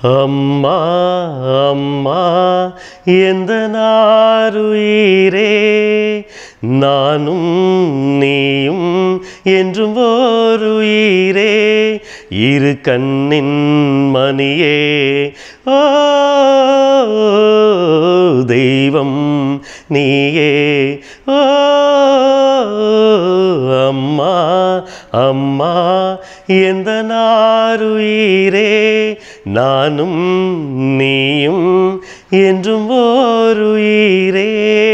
அம்மா அம்மா எந்த நாருயிரே நானும் நீயும் என்றும் ஓருயிரே இரு கண்ணின் மணியே ஓ தெய்வம் நீயே ஓ அம்மா அம்மா எந்த நாருயிரே நானும் நீயும் என்றும் ஓருயிரே